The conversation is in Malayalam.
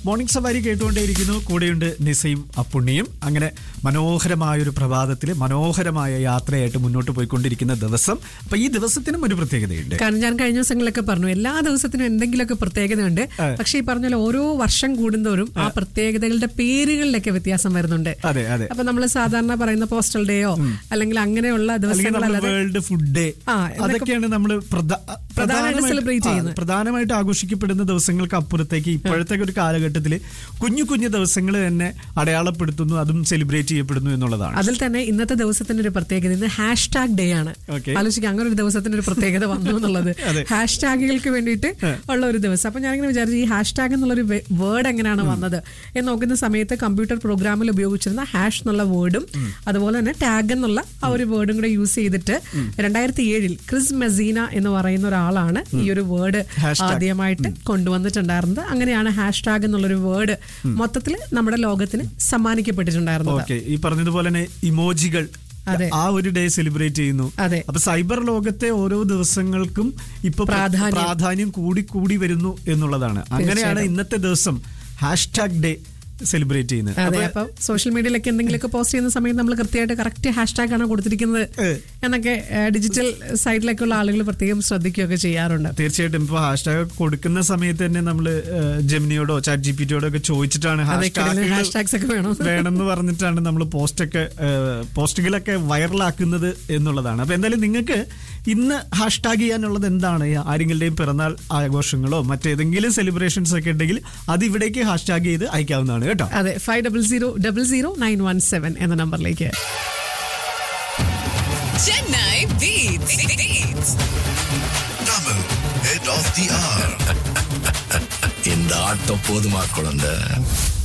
മോർണിംഗ് സവാരി കേട്ടുകൊണ്ടേയിരിക്കുന്നു കൂടെയുണ്ട് നിസയും അപ്പുണ്ണിയും അങ്ങനെ മനോഹരമായ ഒരു പ്രഭാതത്തിൽ മനോഹരമായ യാത്രയായിട്ട് മുന്നോട്ട് പോയിക്കൊണ്ടിരിക്കുന്ന ദിവസം അപ്പൊ ഈ ദിവസത്തിനും ഒരു പ്രത്യേകതയുണ്ട് കാരണം ഞാൻ കഴിഞ്ഞ ദിവസങ്ങളിലൊക്കെ പറഞ്ഞു എല്ലാ ദിവസത്തിനും എന്തെങ്കിലുമൊക്കെ പ്രത്യേകതയുണ്ട് പക്ഷെ ഈ പറഞ്ഞ പോലെ ഓരോ വർഷം കൂടുന്തോറും ആ പ്രത്യേകതകളുടെ പേരുകളിലൊക്കെ വ്യത്യാസം വരുന്നുണ്ട് അതെ അതെ അപ്പൊ നമ്മൾ സാധാരണ പറയുന്ന പോസ്റ്റൽ ഡേയോ അല്ലെങ്കിൽ അങ്ങനെയുള്ള അല്ലെങ്കിൽ നമ്മൾ ദിവസങ്ങളല്ലാതെ വേൾഡ് ഫുഡ് ഡേ ആ, എന്നൊക്കെ അതൊക്കെയാണ് നമ്മൾ പ്രധാനമായിട്ട് celebrate ചെയ്യുന്നത്. പ്രധാനമായിട്ട് ആഘോഷിക്കപ്പെടുന്ന ദിവസങ്ങൾക്ക് അപ്പുറത്തേക്ക് ഇപ്പോഴത്തെ ഒരു കാലഘട്ടത്തിൽ കുഞ്ഞു കുഞ്ഞു ദിവസങ്ങൾ തന്നെ അടയാളപ്പെടുത്തുന്നു അതും സെലിബ്രേറ്റ് ചെയ്യപ്പെടുന്നു എന്നുള്ളതാണ് അതിൽ തന്നെ ഇന്നത്തെ ദിവസത്തിന്റെ ഒരു പ്രത്യേകത ഇന്ന് ഹാഷ് ടാഗ് ഡേ ആണ് Okay. ആലോചിക്കുക അങ്ങനെ ഒരു ദിവസത്തിന്റെ ഒരു പ്രത്യേകത വന്നു എന്നുള്ളത് അതെ. ഹാഷ് ടാഗുകൾക്ക് വേണ്ടിയിട്ട് ഉള്ള ഒരു ദിവസം അപ്പൊ ഞാനിങ്ങനെ വിചാരിച്ചു ഈ ഹാഷ് ടാഗ് എന്നുള്ളൊരു വേർഡ് എങ്ങനെയാണ് വന്നത് എന്ന് നോക്കുന്ന സമയത്ത് കമ്പ്യൂട്ടർ പ്രോഗ്രാമിൽ ഉപയോഗിച്ചിരുന്ന ഹാഷ് എന്നുള്ള വേർഡും അതുപോലെ തന്നെ ടാഗ് എന്നുള്ള ആ ഒരു വേർഡും കൂടെ യൂസ് ചെയ്തിട്ട് രണ്ടായിരത്തി ഏഴിൽ ക്രിസ് മെസീന എന്ന് പറയുന്ന ഒരാളാണ് ഈ ഒരു വേർഡ് Hashtag. ആദ്യമായിട്ട് കൊണ്ടുവന്നിട്ടുണ്ടായിരുന്നത് അങ്ങനെയാണ് ഹാഷ് ടാഗ് എന്നുള്ളൊരു വേർഡ് മൊത്തത്തിൽ നമ്മുടെ ലോകത്തിന് സമ്മാനിക്കപ്പെട്ടിട്ടുണ്ടായിരുന്നത് ഓക്കെ ഈ പറഞ്ഞതുപോലെ തന്നെ ഇമോജികൾ അതെ. ആ ഒരു ഡേ സെലിബ്രേറ്റ് ചെയ്യുന്നു അതെ. അപ്പൊ സൈബർ ലോകത്തെ ഓരോ ദിവസങ്ങൾക്കും ഇപ്പൊ പ്ര- പ്രാധാന്യം. പ്രാധാന്യം കൂടി കൂടി വരുന്നു എന്നുള്ളതാണ് അങ്ങനെയാണ് ഇന്നത്തെ ദിവസം ഹാഷ്ടാഗ് ഡേ സെലിബ്രേറ്റ് ചെയ്യുന്നത് അതെ അപ്പൊ അപ്പൊ സോഷ്യൽ മീഡിയയിലൊക്കെ എന്തെങ്കിലുമൊക്കെ പോസ്റ്റ് ചെയ്യുന്ന സമയത്ത് നമ്മൾ കൃത്യമായിട്ട് കറക്റ്റ് ഹാഷ്ടാഗ് ആണ് കൊടുത്തിരിക്കുന്നത് ഏ. എന്നൊക്കെ ഡിജിറ്റൽ സൈറ്റിലൊക്കെ ഉള്ള ആളുകൾ പ്രത്യേകം ശ്രദ്ധിക്കുകയൊക്കെ ചെയ്യാറുണ്ട് തീർച്ചയായിട്ടും ഇപ്പൊ ഹാഷ്ടാഗ് കൊടുക്കുന്ന സമയത്ത് തന്നെ നമ്മൾ ജെമിനിയോടോ ചാറ്റ് ജി പി ടിയോടോ ഒക്കെ ചോദിച്ചിട്ടാണ് അതെ ഹാഷ്ടാഗ് ഹാഷ്ടാഗ്സ് ഒക്കെ വേണം വേണമെന്ന് പറഞ്ഞിട്ടാണ് നമ്മൾ പോസ്റ്റൊക്കെ പോസ്റ്റുകളൊക്കെ വൈറലാക്കുന്നത് എന്നുള്ളതാണ് അപ്പൊ എന്തായാലും നിങ്ങൾക്ക് ഇന്ന് ഹാഷ്ടാഗ് ചെയ്യാനുള്ളത് എന്താണ് ആരെങ്കിലുടെയും പിറന്നാൾ ആഘോഷങ്ങളോ മറ്റേതെങ്കിലും സെലിബ്രേഷൻസ് ഒക്കെ ഉണ്ടെങ്കിൽ അത് ഇവിടേക്ക് ഹാഷ്ടാഗ് ചെയ്ത് അയക്കാവുന്നതാണ് കേട്ടോ അതെ five double zero double zero nine one seven എന്ന നമ്പറിലേക്ക് Chennai Beats. Beats. Tamil, head of the hour. இந்த ஆட்டம் போதுமா குழந்தை